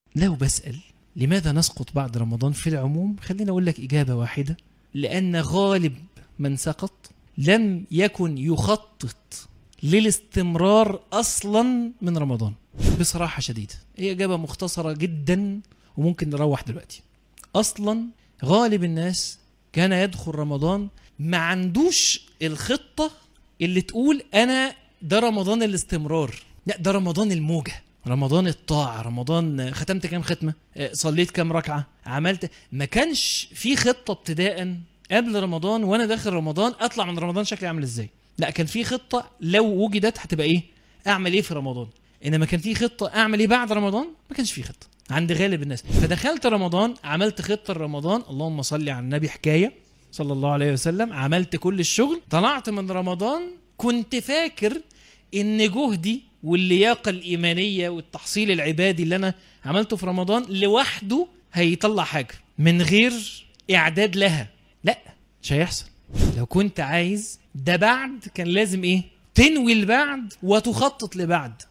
لو بسأل لماذا نسقط بعد رمضان في العموم خليني أقول لك إجابة واحدة لأن غالب من سقط لم يكن يخطط للاستمرار أصلا من رمضان بصراحة شديدة هي إجابة مختصرة جدا وممكن نروح دلوقتي أصلا غالب الناس كان يدخل رمضان ما عندوش الخطة اللي تقول أنا ده رمضان الاستمرار لا ده رمضان الموجة رمضان الطاعة رمضان ختمت كام ختمة آه، صليت كام ركعة عملت ما كانش في خطة ابتداء قبل رمضان وانا داخل رمضان اطلع من رمضان شكلي عامل ازاي لا كان في خطة لو وجدت هتبقى ايه اعمل ايه في رمضان انما كان في خطة اعمل ايه بعد رمضان ما كانش في خطة عند غالب الناس فدخلت رمضان عملت خطة رمضان اللهم صل على النبي حكاية صلى الله عليه وسلم عملت كل الشغل طلعت من رمضان كنت فاكر ان جهدي واللياقه الايمانيه والتحصيل العبادي اللي انا عملته في رمضان لوحده هيطلع حاجه من غير اعداد لها لا مش هيحصل لو كنت عايز ده بعد كان لازم ايه تنوي البعد وتخطط لبعد